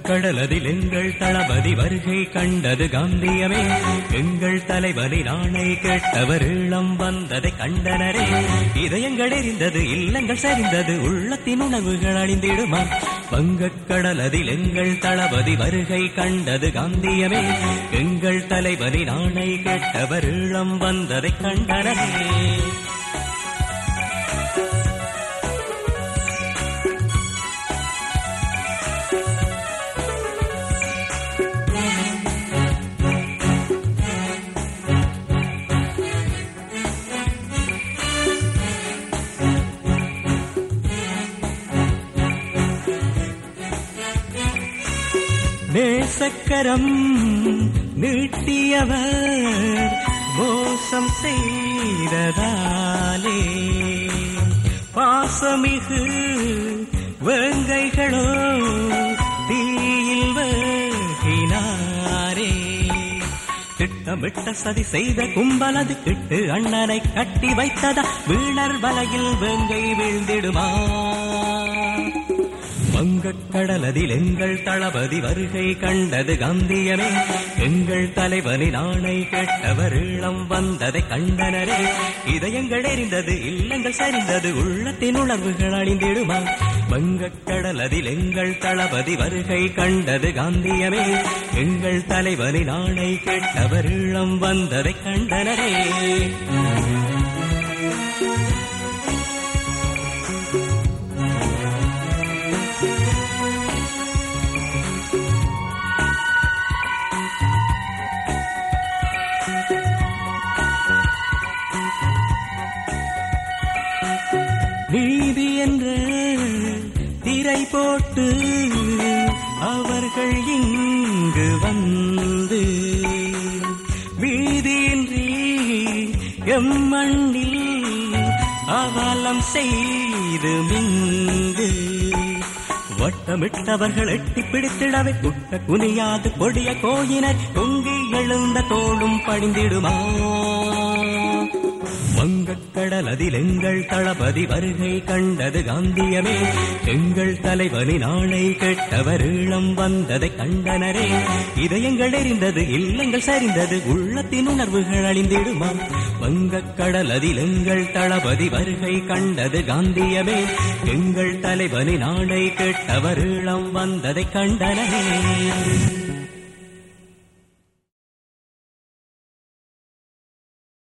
வங்கக்கடல் அதில் எங்கள் தளபதி வருகை கண்டது காந்தியமே எங்கள் தலைவரின் ஆணை கேட்டவர் ஈழம் வந்ததை கண்டனரே இதயங்கள் எரிந்தது இல்லங்கள் சரிந்தது உள்ளத்தின் உணர்வுகள் அணிந்திடுமா வங்கக்கடல் அதில் எங்கள் தளபதி வருகை கண்டது காந்தியமே எங்கள் தலைவரின் ஆணை கேட்டவர் ஈழம் வந்ததை கண்டனரே நேசக்கரம் நீட்டியவர் மோசம் செய்ததாலே பாசமிகு வேங்கைகளோ தீயில் வேகினாரே திட்டமிட்ட சதி செய்த கும்பலது கிட்டு அண்ணனை கட்டி வைத்ததா வீணர் வலையில் வேங்கை வீழ்ந்திடுமா வங்கக்கடல் அதில் எங்கள் தளபதி வருகை கண்டது காந்தியமே எங்கள் தலைவனின் ஆணை கேட்டவர் ஈழம் வந்ததை கண்டனரே இதயங்கள் எரிந்தது இல்லங்கள் சரிந்தது உள்ளத்தின் உணர்வுகள் அணிந்திடுமா வங்கக்கடல் அதில் எங்கள் தளபதி வருகை கண்டது காந்தியமே எங்கள் தலைவனின் ஆணை கேட்டவர் ஈழம் வந்ததை கண்டனரே நீதி என்ற திரை போட்டு அவர்கள் இங்கு வந்து வீதியின்றி எம் மண்ணில் அவலம் செய்து மிங்கு வட்டமிட்டவர்கள் எட்டி பிடித்திடவே குட்ட குனியாது கொடிய கோயினர் பொங்கி எழுந்த தோளும் படிந்திடுமா வங்கக்கடல் அதில் எங்கள் தளபதி வருகை கண்டது காந்தியமே எங்கள் தலைவனின் ஆணை கேட்டவர் ஈழம் வந்ததை கண்டனரே இதயங்கள் எரிந்தது இல்லங்கள் சரிந்தது உள்ளத்தின் உணர்வுகள் அழிந்திடுமா வங்கக்கடல் அதில் எங்கள் தளபதி வருகை கண்டது காந்தியமே எங்கள் தலைவனின் ஆணை கேட்டவர் ஈழம் வந்ததை கண்டனரே